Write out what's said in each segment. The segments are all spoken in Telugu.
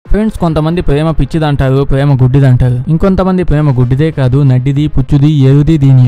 ఫ్రెండ్స్ కొంతమంది ప్రేమ పిచ్చిదంటారు ప్రేమ గుడ్డిదంటారు ఇంకొంతమంది ప్రేమ గుడ్డిదే కాదు నడ్డిది పుచ్చుది ఎరుది దీని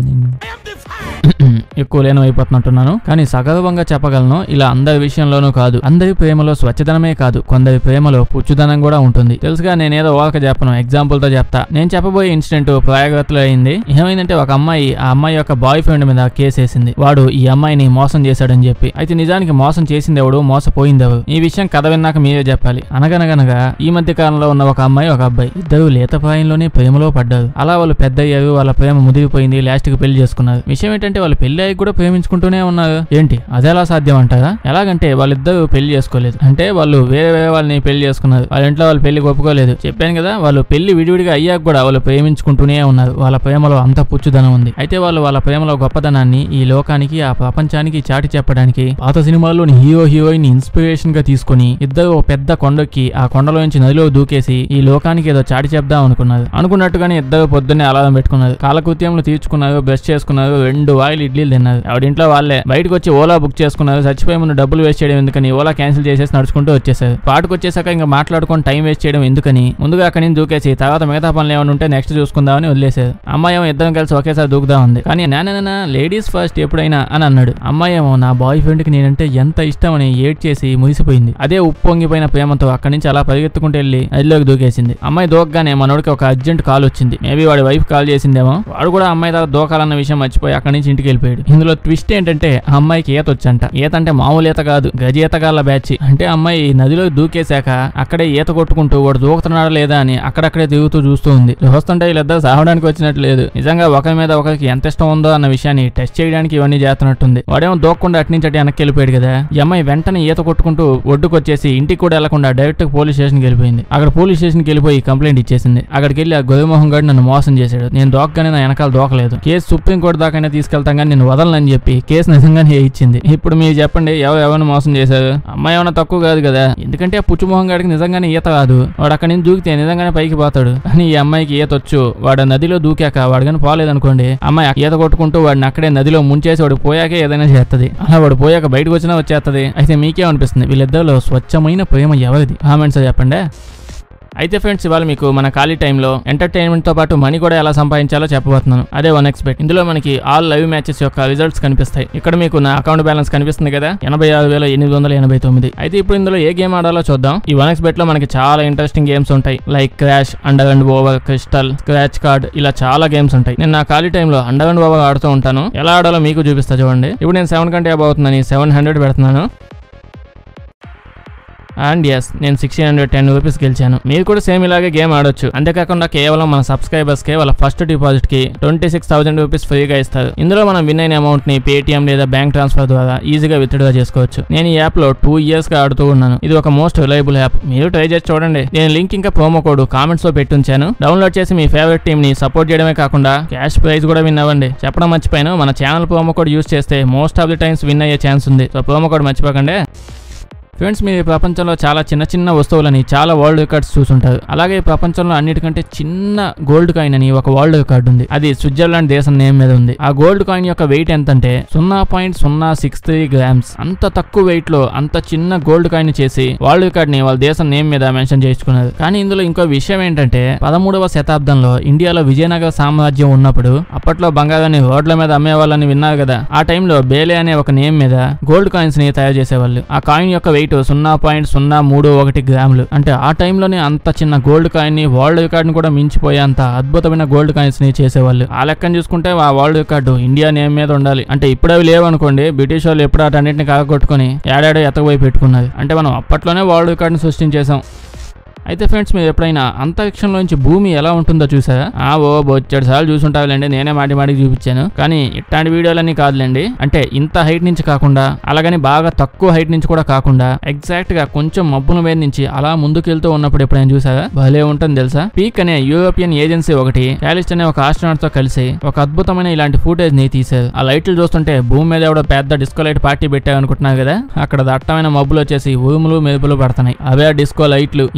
ఎక్కువ లేను అయిపోతున్నట్టున్నాను కానీ సగర్వంగా చెప్పగలను ఇలా అందరి విషయంలోనూ కాదు అందరి ప్రేమలో స్వచ్ఛదనమే కాదు కొందరి ప్రేమలో పుచ్చుదనం కూడా ఉంటుంది తెలుసుగా నేనేదో ఓక చెప్పను ఎగ్జాంపుల్ తో చెప్తా నేను చెప్పబోయే ఇన్సిడెంట్ ప్రయాగతలో అయింది ఏమైందంటే ఒక అమ్మాయి ఆ అమ్మాయి యొక్క బాయ్ ఫ్రెండ్ మీద కేసు వేసింది వాడు ఈ అమ్మాయిని మోసం చేశాడని చెప్పి అయితే నిజానికి మోసం చేసింది ఎవడు మోసపోయింది ఎవరు ఈ విషయం కథ విన్నాక మీరే చెప్పాలి అనగనగనగా ఈ మధ్య కాలంలో ఉన్న ఒక అమ్మాయి ఒక అబ్బాయి ఇద్దరు లేత ప్రాయంలోనే ప్రేమలో పడ్డారు అలా వాళ్ళు పెద్ద అయ్యారు వాళ్ళ ప్రేమ ముదిరిపోయింది లాస్ట్ కి పెళ్లి చేసుకున్నారు విషయం ఏంటంటే వాళ్ళు పెళ్లి అయ్యి కూడా ప్రేమించుకుంటూనే ఉన్నారు ఏంటి అదెలా సాధ్యం అంటారా ఎలాగంటే వాళ్ళిద్దరు పెళ్లి చేసుకోలేదు అంటే వాళ్ళు వేరే వేరే వాళ్ళని పెళ్లి చేసుకున్నారు వాళ్ళ ఇంట్లో వాళ్ళు పెళ్లి ఒప్పుకోలేదు చెప్పాను కదా వాళ్ళు పెళ్లి విడివిడిగా అయ్యాక కూడా వాళ్ళు ప్రేమించుకుంటూనే ఉన్నారు వాళ్ళ ప్రేమలో అంత పుచ్చుదనం ఉంది అయితే వాళ్ళు వాళ్ళ ప్రేమలో గొప్పదనాన్ని ఈ లోకానికి ఆ ప్రపంచానికి చాటి చెప్పడానికి పాత సినిమాల్లోని హీరో హీరోయిన్ ఇన్స్పిరేషన్ గా తీసుకుని ఇద్దరు ఒక పెద్ద కొండకి ఆ కొండలో నుంచి నదిలో దూకేసి ఈ లోకానికి ఏదో చాటి చెప్దాం అనుకున్నారు అనుకున్నట్టుగానే ఇద్దరు పొద్దున్నే అలారం పెట్టుకున్నారు కాలకృత్యంలో తీర్చుకున్నారు బ్రష్ చేసుకున్నారు రెండు వాయిల్ ఇడ్లీలు తిన్నారు ఎవరింట్లో వాళ్ళే బయటకు వచ్చి ఓలా బుక్ చేసుకున్నారు చచ్చిపోయే ముందు డబ్బులు వేస్ట్ చేయడం ఎందుకని ఓలా క్యాన్సిల్ చేసేసి నడుచుకుంటూ వచ్చేసారు పాటకు వచ్చేసాక ఇంకా మాట్లాడుకొని టైం వేస్ట్ చేయడం ఎందుకని ముందుగా అక్కడి నుంచి దూకేసి తర్వాత మిగతా పనులు ఏమైనా ఉంటే నెక్స్ట్ చూసుకుందామని వదిలేశారు అమ్మాయి ఏమో ఇద్దరం కలిసి ఒకేసారి దూకుదా ఉంది కానీ నాన్న లేడీస్ ఫస్ట్ ఎప్పుడైనా అని అన్నాడు అమ్మాయి ఏమో నా బాయ్ ఫ్రెండ్ కి నేనంటే ఎంత ఇష్టం అని ఏడ్ చేసి మురిసిపోయింది అదే ఉప్పొంగిపోయిన ప్రేమతో అక్కడి నుంచి అలా పరిగెత్తుకుంటూ వెళ్ళి నదిలోకి దూకేసింది అమ్మాయి దూకగానే మనోడికి ఒక అర్జెంట్ కాల్ వచ్చింది మేబీ వాడి వైఫ్ కాల్ చేసిందేమో వాడు కూడా అమ్మాయి దగ్గర దూకాలన్న విషయం మర్చిపోయి అక్కడి నుంచి ఇంటికి వెళ్ళిపోయాడు ఇందులో ట్విస్ట్ ఏంటంటే ఆ అమ్మాయికి ఈత వచ్చంట ఈత అంటే మామూలు ఈత కాదు గజ ఈతగాళ్ళ బ్యాచ్ అంటే అమ్మాయి నదిలో దూకేశాక అక్కడే ఈత కొట్టుకుంటూ వాడు దూకుతున్నాడా లేదా అని అక్కడక్కడే తిరుగుతూ చూస్తూ ఉంది చూస్తుంటే వీళ్ళిద్దరు సావడానికి వచ్చినట్టు లేదు నిజంగా ఒకరి మీద ఒకరికి ఎంత ఇష్టం ఉందో అన్న విషయాన్ని టెస్ట్ చేయడానికి ఇవన్నీ చేస్తున్నట్టుంది వాడేమో దూకకుండా అటు నుంచి అటు వెనక్కి వెళ్ళిపోయాడు కదా ఈ అమ్మాయి వెంటనే ఈత కొట్టుకుంటూ ఒడ్డుకు వచ్చేసి ఇంటికి కూడా వెళ్లకుండా డైరెక్ట్ పోలీస్ స్టేషన్కి వెళ్ళిపోయింది అక్కడ పోలీస్ స్టేషన్కి వెళ్ళిపోయి కంప్లైంట్ ఇచ్చేసింది అక్కడికి వెళ్ళి ఆ గోవిమోహన్ గారు నన్ను మోసం చేశాడు నేను దోకగానే నా వెనకాల దోకలేదు కేసు సుప్రీం కోర్టు దాకైనా తీసుకెళ్తాం కానీ నేను వదలనని చెప్పి కేసు నిజంగానే ఇచ్చింది ఇప్పుడు మీరు చెప్పండి ఎవరు ఎవరిని మోసం చేశారు అమ్మాయి ఏమైనా తక్కువ కాదు కదా ఎందుకంటే ఆ పుచ్చుమోహన్ గారికి నిజంగానే ఈత రాదు వాడు అక్కడి నుంచి దూకితే నిజంగానే పైకి పోతాడు కానీ ఈ అమ్మాయికి ఈత వచ్చు వాడు నదిలో దూకాక వాడు కానీ పోలేదనుకోండి అమ్మాయి ఈత కొట్టుకుంటూ వాడిని అక్కడే నదిలో ముంచేసి వాడు పోయాకే ఏదైనా చేస్తది అలా వాడు పోయాక బయటకు వచ్చినా వచ్చేస్తది అయితే మీకేమనిపిస్తుంది వీళ్ళిద్దరిలో స్వచ్ఛమైన ప్రేమ ఎవరిది కామెంట్స్ చెప్పండి అయితే ఫ్రెండ్స్ ఇవాళ మీకు మన ఖాళీ టైంలో ఎంటర్టైన్మెంట్ తో పాటు మనీ కూడా ఎలా సంపాదించాలో చెప్పబోతున్నాను అదే వన్ ఎక్స్పెక్ట్ ఇందులో మనకి ఆల్ లైవ్ మ్యాచెస్ యొక్క రిజల్ట్స్ కనిపిస్తాయి ఇక్కడ మీకు నా అకౌంట్ బ్యాలెన్స్ కనిపిస్తుంది కదా ఎనభై ఆరు వేల ఎనిమిది వందల ఎనభై తొమ్మిది అయితే ఇప్పుడు ఇందులో ఏ గేమ్ ఆడాలో చూద్దాం ఈ వన్ ఎక్స్ లో మనకి చాలా ఇంట్రెస్టింగ్ గేమ్స్ ఉంటాయి like crash under and over crystal scratch card ఇలా చాలా గేమ్స్ ఉంటాయి నేను నా ఖాళీ టైంలో అండర్ అండ్ ఓవర్ ఆడుతూ ఉంటాను ఎలా ఆడాలో మీకు చూపిస్తా చూడండి ఇప్పుడు నేను సెవెన్ కంటే అబౌ అవుతుందని సెవెన్ హండ్రెడ్ పెడుతున్నాను అండ్ ఎస్ నేను సిక్స్టీన్ హండ్రెడ్ టెన్ రూపీస్ గెలిచాను మీరు కూడా సేమ్ ఇలాగే గేమ్ ఆడొచ్చు అంతేకాకుండా కేవలం మన సబ్స్క్రైబర్స్ కే వాళ్ళ ఫస్ట్ డిపాజిట్ కి ట్వంటీ సిక్స్ థౌసండ్ రూపీస్ ఫ్రీగా ఇస్తారు ఇందులో మనం విన్ అయిన అమౌంట్ ని పేటిఎం లేదా బ్యాంక్ ట్రాన్స్ఫర్ ద్వారా ఈజీగా విత్డ్రా చేసుకోవచ్చు నేను ఈ యాప్ లో టూ ఇయర్స్ గా ఆడుతూ ఉన్నాను ఇది ఒక మోస్ట్ రిలయబుల్ యాప్ మీరు ట్రై చేసి చూడండి నేను లింక్ ఇంకా ప్రోమో కోడ్ కామెంట్స్ లో పెట్టుంచాను డౌన్లోడ్ చేసి మీ ఫేవరెట్ టీమ్ ని సపోర్ట్ చేయడమే కాకుండా క్యాష్ ప్రైజ్ కూడా విన్ అవ్వండి చెప్పడం మర్చిపోయాను మన ఛానల్ ప్రోమో కోడ్ యూస్ చేస్తే most of the times win అయ్యే ఛాన్స్ ఉంది సో ప్రోమో కోడ్ మర్చిపోకండి ఫ్రెండ్స్ మీరు ఈ ప్రపంచంలో చాలా చిన్న చిన్న వస్తువులని చాలా వరల్డ్ రికార్డ్స్ చూసుంటారు అలాగే ఈ ప్రపంచంలో అన్నిటికంటే చిన్న గోల్డ్ కాయిన్ అని ఒక వరల్డ్ రికార్డ్ ఉంది అది స్విట్జర్లాండ్ దేశం నేమ్ మీద ఉంది ఆ గోల్డ్ కాయిన్ యొక్క వెయిట్ ఎంత అంటే సున్నా పాయింట్ సున్నా సిక్స్ త్రీ గ్రామ్స్ అంత తక్కువ వెయిట్ లో అంత చిన్న గోల్డ్ కాయిన్ చేసి వరల్డ్ రికార్డ్ ని వాళ్ళ దేశం నేమ్ మీద మెన్షన్ చేయించుకున్నారు కానీ ఇందులో ఇంకో విషయం ఏంటంటే పదమూడవ శతాబ్దంలో ఇండియాలో విజయనగర సామ్రాజ్యం ఉన్నప్పుడు అప్పట్లో బంగారాన్ని రోడ్ల మీద అమ్మేవాళ్ళని విన్నారు కదా ఆ టైంలో బేలే అనే ఒక నేమ్ మీద గోల్డ్ కాయిన్స్ ని తయారు చేసేవాళ్ళు ఆ కాయిన్ యొక్క వెయిట్ సున్నా పాయింట్ సున్నా మూడు ఒకటి గ్రాములు అంటే ఆ టైంలోనే అంత చిన్న గోల్డ్ కాయిన్ ని వరల్డ్ రికార్డ్ ని కూడా మించిపోయే అంత అద్భుతమైన గోల్డ్ కాయిన్స్ ని చేసేవాళ్ళు ఆ లెక్కను చూసుకుంటే ఆ వరల్డ్ రికార్డు ఇండియా నేమ్ మీద ఉండాలి అంటే ఇప్పుడు అవి లేవు అనుకోండి బ్రిటిష్ వాళ్ళు ఎప్పుడు అటన్నిటిని కాగొట్టుకుని ఏడాడో ఎత్తకపోయి పెట్టుకున్నది అంటే మనం అప్పట్లోనే వరల్డ్ రికార్డుని సృష్టించేసాం అయితే ఫ్రెండ్స్ మీరు ఎప్పుడైనా అంతరిక్షంలోంచి భూమి ఎలా ఉంటుందో చూసారా ఆ ఓ బొచ్చడు సార్లు చూసుంటారులేండి నేనే మాటి మాటికి చూపించాను కానీ ఇట్లాంటి వీడియోలన్నీ కాదులేండి అంటే ఇంత హైట్ నుంచి కాకుండా అలాగని బాగా తక్కువ హైట్ నుంచి కూడా కాకుండా ఎగ్జాక్ట్ గా కొంచెం మబ్బుల మీద నుంచి అలా ముందుకెళ్తూ ఉన్నప్పుడు ఎప్పుడైనా చూసారా భలే ఉంటుంది తెలుసా పీక్ అనే యూరోపియన్ ఏజెన్సీ ఒకటి క్యాలిస్ట్ అనే ఒక ఆస్ట్రోనాట్ తో కలిసి ఒక అద్భుతమైన ఇలాంటి ఫుటేజ్ ని తీశారు ఆ లైట్లు చూస్తుంటే భూమి మీద ఎవడో పెద్ద డిస్కో లైట్ పార్టీ పెట్టారు అనుకుంటున్నారు కదా అక్కడ దట్టమైన మబ్బులు వచ్చేసి ఊములు మెరుపులు పడుతున్నాయి అవే ఆ డిస్కో లైట్లు ఈ అద్భుతమైన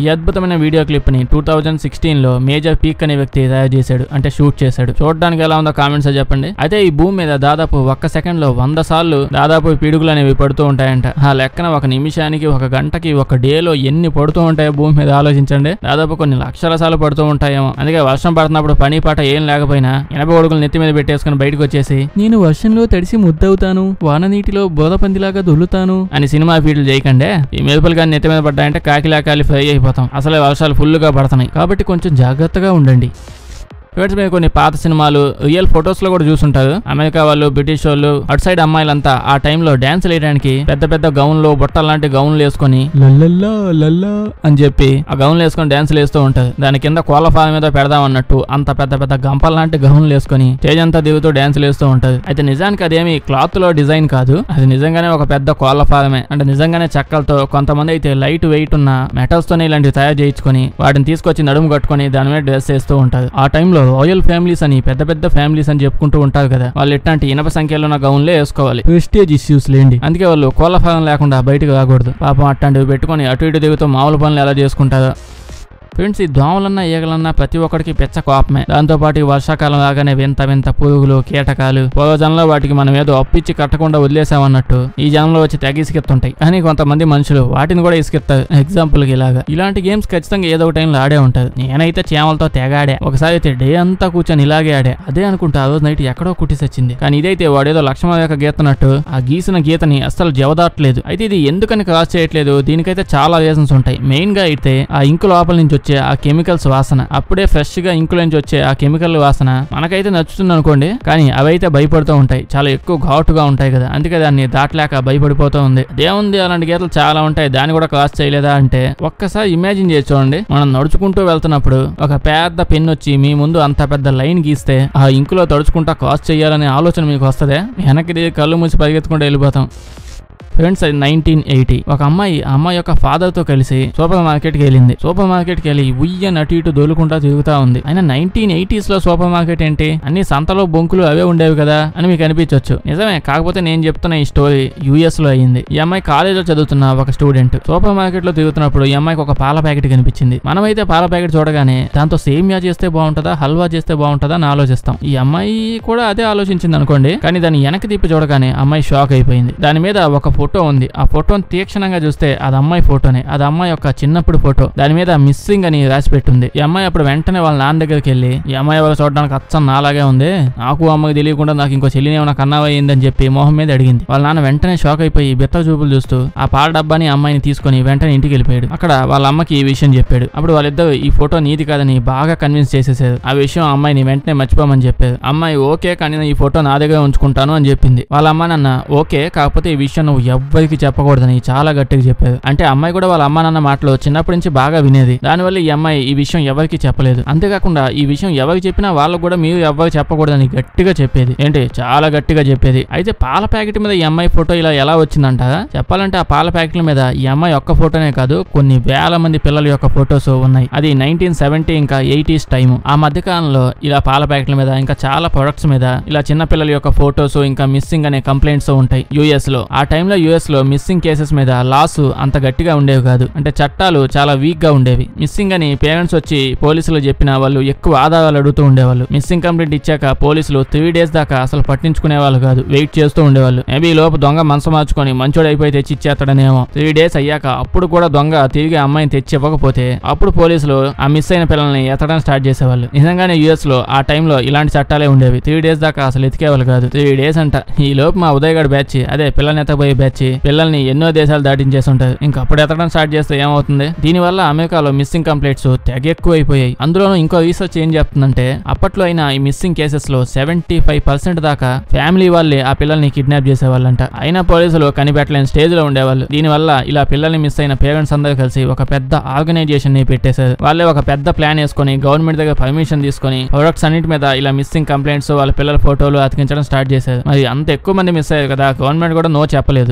అద్భుతమైన వీడియో క్లిప్ ని టూ థౌజండ్ సిక్స్టీన్ లో మేజర్ పీక్ అనే వ్యక్తి తయారు చేశాడు అంటే షూట్ చేశాడు చూడడానికి ఎలా ఉందో కామెంట్స్ చెప్పండి అయితే ఈ భూమి మీద దాదాపు ఒక్క సెకండ్ లో వంద సార్లు దాదాపు పిడుగులు అనేవి పడుతూ ఉంటాయంట ఆ లెక్కన ఒక నిమిషానికి ఒక గంటకి ఒక డేలో ఎన్ని పడుతూ ఉంటాయో భూమి మీద ఆలోచించండి దాదాపు కొన్ని లక్షల సార్లు పడుతూ ఉంటాయేమో అందుకే వర్షం పడుతున్నప్పుడు పని పాట ఏం లేకపోయినా ఎనభ కొడుకులు నెత్తి మీద పెట్టేసుకుని బయటకు వచ్చేసి నేను వర్షంలో తడిసి ముద్దవుతాను వాన నీటిలో బోధపందిలాగా దొల్లుతాను అని సినిమా ఫీట్లు చేయకండి ఈ మెరుపులు కానీ నెత్తి మీద పడ్డాయంటే కాకిలా కాలి ఫ్రై అయిపోతాం అసలే వర్షాలు ఫుల్ గా పడుతున్నాయి కాబట్టి కొంచెం జాగ్రత్తగా ఉండండి ఫ్రెండ్స్ మీరు కొన్ని పాత సినిమాలు రియల్ ఫొటోస్ లో కూడా చూసుంటారు అమెరికా వాళ్ళు బ్రిటిష్ వాళ్ళు అటు సైడ్ అమ్మాయిలంతా ఆ టైంలో డాన్స్ వేయడానికి పెద్ద పెద్ద గౌన్లు బుట్టలు లాంటి గౌన్లు వేసుకొని లల్లల్లా లల్లా అని చెప్పి ఆ గౌన్లు వేసుకొని డాన్స్ వేస్తూ ఉంటారు దాని కింద కోళ్ళ ఫాల మీద పెడదాం అన్నట్టు అంత పెద్ద పెద్ద గంపల లాంటి గౌన్లు వేసుకొని స్టేజ్ అంతా దిగుతూ డాన్స్ వేస్తూ ఉంటారు అయితే నిజానికి అదేమి క్లాత్ లో డిజైన్ కాదు అది నిజంగానే ఒక పెద్ద కోళ్ళ ఫారమే అంటే నిజంగానే చెక్కలతో కొంతమంది అయితే లైట్ వెయిట్ ఉన్న మెటల్స్ తోనే ఇలాంటివి తయారు చేయించుకొని వాటిని తీసుకొచ్చి నడుము కట్టుకొని దాని మీద డ్రెస్ వేస్తూ ఉంటారు ఆ టైంలో రాయల్ ఫ్యామిలీస్ అని పెద్ద పెద్ద ఫ్యామిలీస్ అని చెప్పుకుంటూ ఉంటారు కదా వాళ్ళు ఎట్లాంటి ఇనప సంఖ్యలో ఉన్న గౌన్లే వేసుకోవాలి ప్రెస్టేజ్ ఇష్యూస్ లేండి అందుకే వాళ్ళు కోళ్ళ ఫారం లేకుండా బయటకు రాకూడదు పాపం అట్లాంటివి పెట్టుకొని అటు ఇటు దిగుతూ మామూలు పనులు ఎలా చేసుకుంటారో ఫ్రెండ్స్ ఈ దోమలన్నా ఈగలన్నా ప్రతి ఒక్కడికి పెచ్చ కోపమే దాంతో పాటు ఈ వర్షాకాలం లాగానే వింత వింత పురుగులు కీటకాలు పూర్వజనంలో వాటికి మనం ఏదో అప్పిచ్చి కట్టకుండా వదిలేసామన్నట్టు ఈ జనంలో వచ్చి తెగ ఇసుకెత్తుంటాయి కానీ కొంతమంది మనుషులు వాటిని కూడా ఇసుకెత్తారు ఎగ్జాంపుల్ కి ఇలాగా ఇలాంటి గేమ్స్ ఖచ్చితంగా ఏదో ఒక టైంలో ఆడే ఉంటారు నేనైతే చీమలతో తెగ ఆడే ఒకసారి అయితే డే అంతా కూర్చొని ఇలాగే ఆడే అదే అనుకుంటా ఆ రోజు నైట్ ఎక్కడో కుట్టిసి వచ్చింది కానీ ఇదైతే వాడేదో లక్ష్మణ రేఖ గీతనట్టు ఆ గీసిన గీతని అస్సలు జవదాట్లేదు అయితే ఇది ఎందుకని క్రాస్ చేయట్లేదు దీనికైతే చాలా రీజన్స్ ఉంటాయి మెయిన్ గా అయితే ఆ ఇంకు లోపల నుంచి వచ్చే ఆ కెమికల్స్ వాసన అప్పుడే ఫ్రెష్ గా ఇంకుల నుంచి వచ్చే ఆ కెమికల్ వాసన మనకైతే నచ్చుతుంది అనుకోండి కానీ అవైతే భయపడుతూ ఉంటాయి చాలా ఎక్కువ ఘాటుగా ఉంటాయి కదా అందుకే దాన్ని దాటలేక భయపడిపోతూ ఉంది దేవుంది అలాంటి గీతలు చాలా ఉంటాయి దాన్ని కూడా క్రాస్ చేయలేదా అంటే ఒక్కసారి ఇమాజిన్ చేసి చూడండి మనం నడుచుకుంటూ వెళ్తున్నప్పుడు ఒక పెద్ద పెన్ వచ్చి మీ ముందు అంత పెద్ద లైన్ గీస్తే ఆ ఇంకులో తడుచుకుంటా క్రాస్ చేయాలనే ఆలోచన మీకు వస్తుంది వెనక్కి తిరిగి కళ్ళు మూసి పరిగెత్తుకుంటూ వెళ్ళిపోతాం ఫ్రెండ్స్ అది నైన్టీన్ ఎయిటీ ఒక అమ్మాయి ఆ అమ్మాయి యొక్క ఫాదర్ తో కలిసి సూపర్ మార్కెట్ కి వెళ్ళింది సూపర్ మార్కెట్ కి వెళ్ళి ఉయ్య అటు ఇటు దొలుకుంటా తిరుగుతా ఉంది అయినా నైన్టీన్ ఎయిటీస్ లో సూపర్ మార్కెట్ ఏంటి అన్ని సంతలో బొంకులు అవే ఉండేవి కదా అని మీకు అనిపించవచ్చు నిజమే కాకపోతే నేను చెప్తున్న ఈ స్టోరీ యూఎస్ లో అయ్యింది ఈ అమ్మాయి కాలేజ్ లో చదువుతున్న ఒక స్టూడెంట్ సూపర్ మార్కెట్ లో తిరుగుతున్నప్పుడు ఈ అమ్మాయికి ఒక పాల ప్యాకెట్ కనిపించింది మనమైతే పాల ప్యాకెట్ చూడగానే దాంతో సేమియా చేస్తే బాగుంటుందా హల్వా చేస్తే బాగుంటుందా అని ఆలోచిస్తాం ఈ అమ్మాయి కూడా అదే ఆలోచించింది అనుకోండి కానీ దాన్ని వెనక్కి తిప్పి చూడగానే అమ్మాయి షాక్ అయిపోయింది దాని మీద ఒక ఫోటో ఉంది ఆ ఫోటోని తీక్షణంగా చూస్తే అది అమ్మాయి ఫోటోనే అది అమ్మాయి యొక్క చిన్నప్పుడు ఫోటో దాని మీద మిస్సింగ్ అని రాసి పెట్టుంది ఈ అమ్మాయి అప్పుడు వెంటనే వాళ్ళ నాన్న దగ్గరికి వెళ్ళి ఈ అమ్మాయి ఎవరు చూడడానికి అచ్చం నాలాగే ఉంది నాకు అమ్మకి తెలియకుండా నాకు ఇంకో చెల్లిని ఏమైనా కన్నావా అయిందని చెప్పి మొహం మీద అడిగింది వాళ్ళ నాన్న వెంటనే షాక్ అయిపోయి బెత్త చూపులు చూస్తూ ఆ పాల డబ్బాని ఆ అమ్మాయిని తీసుకొని వెంటనే ఇంటికి వెళ్ళిపోయాడు అక్కడ వాళ్ళ అమ్మకి ఈ విషయం చెప్పాడు అప్పుడు వాళ్ళిద్దరు ఈ ఫోటో నీది కాదని బాగా కన్విన్స్ చేసేసారు ఆ విషయం ఆ అమ్మాయిని వెంటనే మర్చిపోమని చెప్పారు అమ్మాయి ఓకే కానీ నేను ఈ ఫోటో నా దగ్గర ఉంచుకుంటాను అని చెప్పింది వాళ్ళ అమ్మ నాన్న ఓకే కాకపోతే ఈ విషయం నువ్వు ఎవ్వరికి చెప్పకూడదని చాలా గట్టిగా చెప్పారు అంటే అమ్మాయి కూడా వాళ్ళ అమ్మ నాన్న మాటలు చిన్నప్పటి నుంచి బాగా వినేది దానివల్ల ఈ అమ్మాయి ఈ విషయం ఎవరికి చెప్పలేదు అంతేకాకుండా ఈ విషయం ఎవరికి చెప్పినా వాళ్ళకు కూడా మీరు ఎవరికి చెప్పకూడదని గట్టిగా చెప్పేది ఏంటి చాలా గట్టిగా చెప్పేది అయితే పాల ప్యాకెట్ మీద ఈ అమ్మాయి ఫోటో ఇలా ఎలా వచ్చిందంటారా చెప్పాలంటే ఆ పాల ప్యాకెట్ల మీద ఈ అమ్మాయి ఒక్క ఫోటోనే కాదు కొన్ని వేల మంది పిల్లల యొక్క ఫొటోస్ ఉన్నాయి అది నైన్టీన్ సెవెంటీ ఇంకా ఎయిటీస్ టైం ఆ మధ్య కాలంలో ఇలా పాల ప్యాకెట్ల మీద ఇంకా చాలా ప్రొడక్ట్స్ మీద ఇలా చిన్న పిల్లల యొక్క ఫోటోస్ ఇంకా మిస్సింగ్ అనే కంప్లైంట్స్ ఉంటాయి యుఎస్ లో ఆ టైంలో యుఎస్ లో మిస్సింగ్ కేసెస్ మీద లాస్ అంత గట్టిగా ఉండేవి కాదు అంటే చట్టాలు చాలా వీక్ గా ఉండేవి మిస్సింగ్ అని పేరెంట్స్ వచ్చి పోలీసులు చెప్పిన వాళ్ళు ఎక్కువ ఆధారాలు అడుగుతూ ఉండేవాళ్ళు మిస్సింగ్ కంప్లైంట్ ఇచ్చాక పోలీసులు త్రీ డేస్ దాకా అసలు పట్టించుకునే వాళ్ళు కాదు వెయిట్ చేస్తూ ఉండేవాళ్ళు మేబీ ఈ లోపు దొంగ మనసు మార్చుకొని మంచోడు అయిపోయి తెచ్చి ఇచ్చేస్తాడనేమో త్రీ డేస్ అయ్యాక అప్పుడు కూడా దొంగ తిరిగి ఆ అమ్మాయిని తెచ్చి ఇవ్వకపోతే అప్పుడు పోలీసులు ఆ మిస్ అయిన పిల్లల్ని ఎత్తడం స్టార్ట్ చేసేవాళ్ళు నిజంగానే యుఎస్ లో ఆ టైంలో ఇలాంటి చట్టాలే ఉండేవి త్రీ డేస్ దాకా అసలు ఎతికేవాళ్ళు కాదు త్రీ డేస్ అంట ఈ లోపు మా ఉదయగడ్ బ్యాచ్ అదే పిల్లల్ని ఎత్తపోయే బ్యాచ్ పిల్లల్ని ఎన్నో దేశాలు దాటించేసి ఉంటారు ఇంకా అప్పుడు ఎత్తడం స్టార్ట్ చేస్తే ఏమవుతుంది దీనివల్ల అమెరికాలో మిస్సింగ్ కంప్లైంట్స్ తెగ ఎక్కువ అయిపోయాయి అందులోనూ ఇంకో రీసెర్చ్ ఏం చెప్తుందంటే అప్పట్లో అయినా ఈ మిస్సింగ్ కేసెస్ లో సెవెంటీ ఫైవ్ పర్సెంట్ దాకా ఫ్యామిలీ వాళ్ళే ఆ పిల్లల్ని కిడ్నాప్ చేసేవాళ్ళంట అయినా పోలీసులు కనిపెట్టలేని స్టేజ్ లో ఉండేవాళ్ళు దీనివల్ల ఇలా పిల్లల్ని మిస్ అయిన పేరెంట్స్ అందరూ కలిసి ఒక పెద్ద ఆర్గనైజేషన్ ని పెట్టేశారు వాళ్ళే ఒక పెద్ద ప్లాన్ వేసుకొని గవర్నమెంట్ దగ్గర పర్మిషన్ తీసుకొని ప్రొడక్ట్స్ అన్నిటి మీద ఇలా మిస్సింగ్ కంప్లైంట్స్ వాళ్ళ పిల్లల ఫోటోలు అతికించడం స్టార్ట్ చేశారు మరి అంత ఎక్కువ మంది మిస్ అయ్యారు కదా గవర్నమెంట్ కూడా నో చెప్పలేదు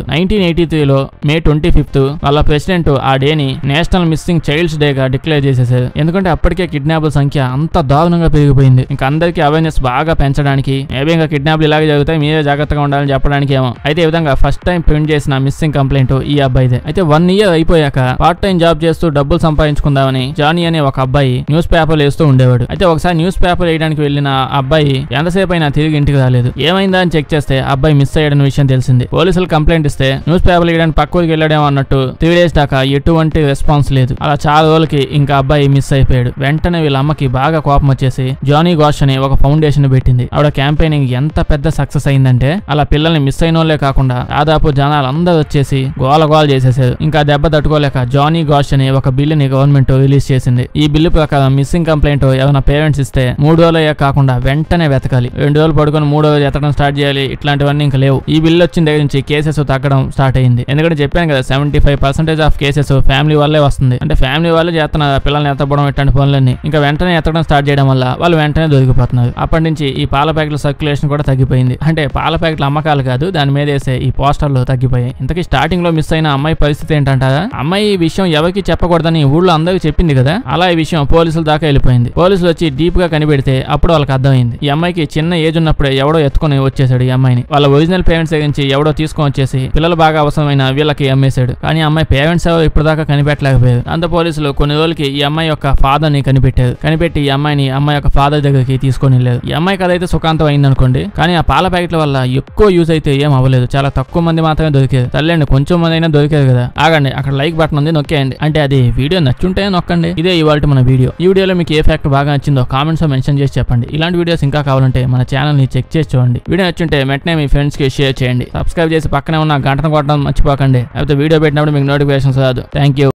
నైన్టీన్ ఎయిటీ త్రీలో మే ట్వంటీ ఫిఫ్త్ వాళ్ళ ప్రెసిడెంట్ ఆ డేని నేషనల్ మిస్సింగ్ చైల్డ్స్ డే గా డిక్లేర్ చేసేసారు ఎందుకంటే అప్పటికే కిడ్నాపుల సంఖ్య అంత దారుణంగా పెరిగిపోయింది ఇంకా అందరికీ అవేర్నెస్ బాగా పెంచడానికి మేబీ ఇంకా కిడ్నాప్లు ఇలాగే జరుగుతాయి మీరే జాగ్రత్తగా ఉండాలని చెప్పడానికి ఏమో అయితే ఈ విధంగా ఫస్ట్ టైం ప్రింట్ చేసిన మిస్సింగ్ కంప్లైంట్ ఈ అబ్బాయిదే అయితే వన్ ఇయర్ అయిపోయాక పార్ట్ టైం జాబ్ చేస్తూ డబ్బులు సంపాదించుకుందామని జానీ అనే ఒక అబ్బాయి న్యూస్ పేపర్లు వేస్తూ ఉండేవాడు అయితే ఒకసారి న్యూస్ పేపర్ వేయడానికి వెళ్ళిన ఆ అబ్బాయి ఎంతసేపు అయినా తిరిగి ఇంటికి రాలేదు ఏమైందా అని చెక్ చేస్తే ఆ అబ్బాయి మిస్ అయ్యాడన్న విషయం తెలిసింది పోలీసులు కంప్లైంట్ ఇస్తే న్యూస్ పేపర్ వేయడానికి పక్క ఊరికి వెళ్ళాడేమో అన్నట్టు త్రీ డేస్ దాకా ఎటువంటి రెస్పాన్స్ లేదు అలా చాలా రోజులకి ఇంకా అబ్బాయి మిస్ అయిపోయాడు వెంటనే వీళ్ళ అమ్మకి బాగా కోపం వచ్చేసి జానీ గోష్ అని ఒక ఫౌండేషన్ పెట్టింది ఆవిడ క్యాంపెయినింగ్ ఎంత పెద్ద సక్సెస్ అయిందంటే అలా పిల్లల్ని మిస్ అయిన వాళ్ళే కాకుండా దాదాపు జనాలు అందరూ వచ్చేసి గోల గోల చేసేసారు ఇంకా దెబ్బ తట్టుకోలేక జానీ గోష్ అని ఒక బిల్లుని గవర్నమెంట్ రిలీజ్ చేసింది ఈ బిల్లు ప్రకారం మిస్సింగ్ కంప్లైంట్ ఏమైనా పేరెంట్స్ ఇస్తే మూడు రోజులయ్యే కాకుండా వెంటనే వెతకాలి రెండు రోజులు పడుకొని మూడో రోజు ఎత్తడం స్టార్ట్ చేయాలి ఇట్లాంటివన్నీ ఇంకా లేవు ఈ బిల్లు వచ్చిన దగ్గర నుంచి కేసెస్ తగ్గడం స్టార్ట్ అయింది ఎందుకంటే చెప్పాను కదా seventy five percentage of cases family వల్లే వస్తుంది అంటే ఫ్యామిలీ వాళ్ళే చేస్తున్నారు ఆ పిల్లల్ని ఎత్తపడం ఇట్లాంటి పనులన్నీ ఇంకా వెంటనే ఎత్తడం స్టార్ట్ చేయడం వల్ల వాళ్ళు వెంటనే దొరికిపోతున్నారు అప్పటి నుంచి ఈ పాల ప్యాకెట్ల సర్క్యులేషన్ కూడా తగ్గిపోయింది అంటే పాల ప్యాకెట్ల అమ్మకాలు కాదు దాని మీద వేసే ఈ పోస్టర్లు తగ్గిపోయాయి ఇంతకీ స్టార్టింగ్ లో మిస్ అయిన అమ్మాయి పరిస్థితి ఏంటంటారా అమ్మాయి ఈ విషయం ఎవరికి చెప్పకూడదని ఊళ్ళో అందరికీ చెప్పింది కదా అలా ఈ విషయం పోలీసుల దాకా వెళ్ళిపోయింది పోలీసులు వచ్చి డీప్ గా కనిపెడితే అప్పుడు వాళ్ళకి అర్థమైంది ఈ అమ్మాయికి చిన్న ఏజ్ ఉన్నప్పుడే ఎవడో ఎత్తుకొని వచ్చేసాడు ఈ అమ్మాయిని వాళ్ళ ఒరిజినల్ పేరెంట్స్ దగ్గర నుంచి ఎవడో తీసుకొని వచ్చేసి పిల్లలు బాగా అవసరమైన వీళ్ళకి అమ్మేశాడు కానీ ఆ అమ్మాయి పేరెంట్స్ ఎవరు ఇప్పటిదాకా కనిపెట్టలేకపోయారు దాంతో పోలీసులు కొన్ని రోజులకి ఈ అమ్మాయి యొక్క ఫాదర్ ని కనిపెట్టారు కనిపెట్టి ఈ అమ్మాయిని అమ్మాయి యొక్క ఫాదర్ దగ్గరికి తీసుకొని వెళ్ళారు ఈ అమ్మాయి కథ అయితే సుఖాంతం అయింది అనుకోండి కానీ ఆ పాల ప్యాకెట్ల వల్ల ఎక్కువ యూజ్ అయితే ఏం అవ్వలేదు చాలా తక్కువ మంది మాత్రమే దొరికేది తల్లండి కొంచెం మంది అయినా దొరికేది కదా ఆగండి అక్కడ లైక్ బటన్ ఉంది నొక్కేయండి అంటే అది వీడియో నచ్చుంటే నొక్కండి ఇదే ఇవాళ మన వీడియో ఈ వీడియోలో మీకు ఏ ఫ్యాక్ట్ బాగా నచ్చిందో కామెంట్స్ లో మెన్షన్ చేసి చెప్పండి ఇలాంటి వీడియోస్ ఇంకా కావాలంటే మన ఛానల్ ని చెక్ చేసి చూడండి వీడియో నచ్చుంటే వెంటనే మీ ఫ్రెండ్స్ కి షేర్ చేయండి సబ్స్క్రైబ్ చేసి పక్కనే ఉన్న గంటను కొట్టడం మర్చిపోకండి లేకపోతే వీడియో పెట్టినప్పుడు మీకు నోటిఫికేషన్స్ రాదు థ్యాంక్ యూ